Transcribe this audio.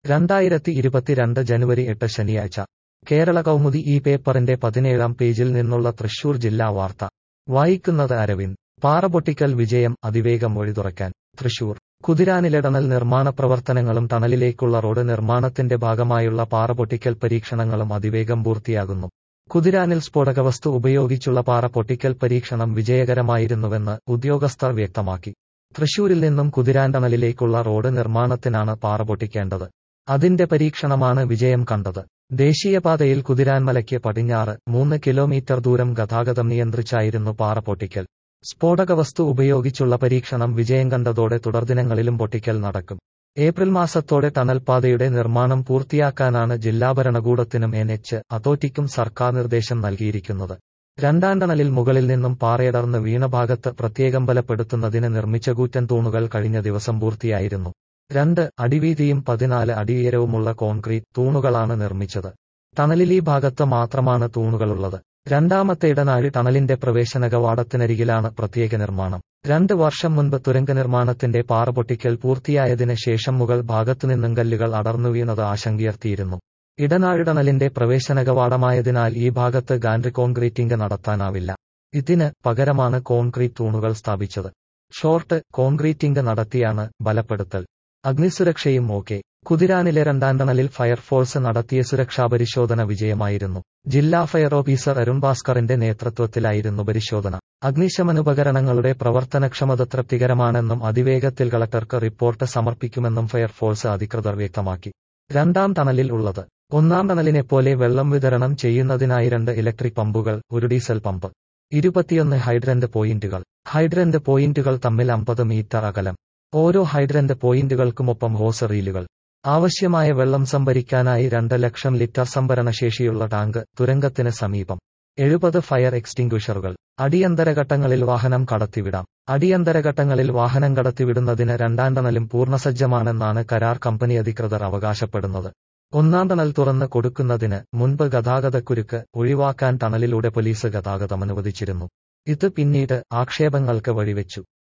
രണ്ടായിരത്തി ഇരുപത്തിരണ്ട് ജനുവരി എട്ട് ശനിയാഴ്ച കേരള കൗമുദി ഈ പേപ്പറിന്റെ പതിനേഴാം പേജിൽ നിന്നുള്ള തൃശൂർ ജില്ലാ വാർത്ത വായിക്കുന്നത് അരവിന്ദ് പാറപൊട്ടിക്കൽ വിജയം അതിവേഗം വഴി തുറക്കാൻ തൃശൂർ കുതിരാനിലിടണൽ നിർമ്മാണ പ്രവർത്തനങ്ങളും ടണലിലേക്കുള്ള റോഡ് നിർമ്മാണത്തിന്റെ ഭാഗമായുള്ള പാറപൊട്ടിക്കൽ പരീക്ഷണങ്ങളും അതിവേഗം പൂർത്തിയാകുന്നു കുതിരാനിൽ സ്ഫോടകവസ്തു ഉപയോഗിച്ചുള്ള പാറ പൊട്ടിക്കൽ പരീക്ഷണം വിജയകരമായിരുന്നുവെന്ന് ഉദ്യോഗസ്ഥർ വ്യക്തമാക്കി തൃശൂരിൽ നിന്നും കുതിരാൻ ടണലിലേക്കുള്ള റോഡ് നിർമ്മാണത്തിനാണ് പാറ പൊട്ടിക്കേണ്ടത് അതിന്റെ പരീക്ഷണമാണ് വിജയം കണ്ടത് ദേശീയപാതയിൽ കുതിരാൻമലയ്ക്ക് പടിഞ്ഞാറ് മൂന്ന് കിലോമീറ്റർ ദൂരം ഗതാഗതം നിയന്ത്രിച്ചായിരുന്നു പാറ പൊട്ടിക്കൽ സ്ഫോടകവസ്തു ഉപയോഗിച്ചുള്ള പരീക്ഷണം വിജയം കണ്ടതോടെ തുടർദിനങ്ങളിലും പൊട്ടിക്കൽ നടക്കും ഏപ്രിൽ മാസത്തോടെ ടണൽപാതയുടെ നിർമ്മാണം പൂർത്തിയാക്കാനാണ് ജില്ലാ ഭരണകൂടത്തിനും എൻ എച്ച് അതോറ്റിക്കും സർക്കാർ നിർദ്ദേശം നൽകിയിരിക്കുന്നത് രണ്ടാം ടണലിൽ മുകളിൽ നിന്നും പാറയടർന്ന് വീണ ഭാഗത്ത് പ്രത്യേകം ബലപ്പെടുത്തുന്നതിന് നിർമ്മിച്ച കൂറ്റൻ തൂണുകൾ കഴിഞ്ഞ ദിവസം പൂർത്തിയായിരുന്നു രണ്ട് അടിവീതിയും പതിനാല് അടിയുയരവുമുള്ള കോൺക്രീറ്റ് തൂണുകളാണ് നിർമ്മിച്ചത് ടണലിൽ ഈ ഭാഗത്ത് മാത്രമാണ് തൂണുകളുള്ളത് രണ്ടാമത്തെ ഇടനാഴി ടണലിന്റെ പ്രവേശന കവാടത്തിനരികിലാണ് പ്രത്യേക നിർമ്മാണം രണ്ട് വർഷം മുൻപ് തുരങ്ക നിർമ്മാണത്തിന്റെ പാറ പൊട്ടിക്കൽ പൂർത്തിയായതിന് ശേഷം മുകൾ ഭാഗത്തുനിന്നും കല്ലുകൾ അടർന്നു വീണത് ആശങ്കയർത്തിയിരുന്നു ഇടനാഴി ടണലിന്റെ പ്രവേശന കവാടമായതിനാൽ ഈ ഭാഗത്ത് ഗാൻഡ്രി കോൺക്രീറ്റിംഗ് നടത്താനാവില്ല ഇതിന് പകരമാണ് കോൺക്രീറ്റ് തൂണുകൾ സ്ഥാപിച്ചത് ഷോർട്ട് കോൺക്രീറ്റിംഗ് നടത്തിയാണ് ബലപ്പെടുത്തൽ അഗ്നിസുരക്ഷയും ഓക്കെ കുതിരാനിലെ രണ്ടാം ടണലിൽ ഫയർഫോഴ്സ് നടത്തിയ സുരക്ഷാ പരിശോധന വിജയമായിരുന്നു ജില്ലാ ഫയർ ഓഫീസർ അരുൺ ഭാസ്കറിന്റെ നേതൃത്വത്തിലായിരുന്നു പരിശോധന അഗ്നിശമനുപകരണങ്ങളുടെ പ്രവർത്തനക്ഷമത തൃപ്തികരമാണെന്നും അതിവേഗത്തിൽ കളക്ടർക്ക് റിപ്പോർട്ട് സമർപ്പിക്കുമെന്നും ഫയർഫോഴ്സ് അധികൃതർ വ്യക്തമാക്കി രണ്ടാം ടണലിൽ ഉള്ളത് ഒന്നാം ടണലിനെപ്പോലെ വെള്ളം വിതരണം ചെയ്യുന്നതിനായി രണ്ട് ഇലക്ട്രിക് പമ്പുകൾ ഒരു ഡീസൽ പമ്പ് ഇരുപത്തിയൊന്ന് ഹൈഡ്രന്റ് പോയിന്റുകൾ ഹൈഡ്രന്റ് പോയിന്റുകൾ തമ്മിൽ അമ്പത് മീറ്റർ അകലം ഓരോ ഹൈഡ്രന്റ് പോയിന്റുകൾക്കുമൊപ്പം ഹോസ് റീലുകൾ ആവശ്യമായ വെള്ളം സംഭരിക്കാനായി രണ്ട് ലക്ഷം ലിറ്റർ സംഭരണശേഷിയുള്ള ടാങ്ക് തുരങ്കത്തിന് സമീപം എഴുപത് ഫയർ എക്സ്റ്റിംഗ്വിഷറുകൾ അടിയന്തര ഘട്ടങ്ങളിൽ വാഹനം കടത്തിവിടാം അടിയന്തര ഘട്ടങ്ങളിൽ വാഹനം കടത്തിവിടുന്നതിന് രണ്ടാം ടണലും പൂർണ്ണസജ്ജമാണെന്നാണ് കരാർ കമ്പനി അധികൃതർ അവകാശപ്പെടുന്നത് ഒന്നാം ടണൽ തുറന്ന് കൊടുക്കുന്നതിന് മുൻപ് ഗതാഗതക്കുരുക്ക് ഒഴിവാക്കാൻ ടണലിലൂടെ പോലീസ് ഗതാഗതം അനുവദിച്ചിരുന്നു ഇത് പിന്നീട് ആക്ഷേപങ്ങൾക്ക് വഴിവെച്ചു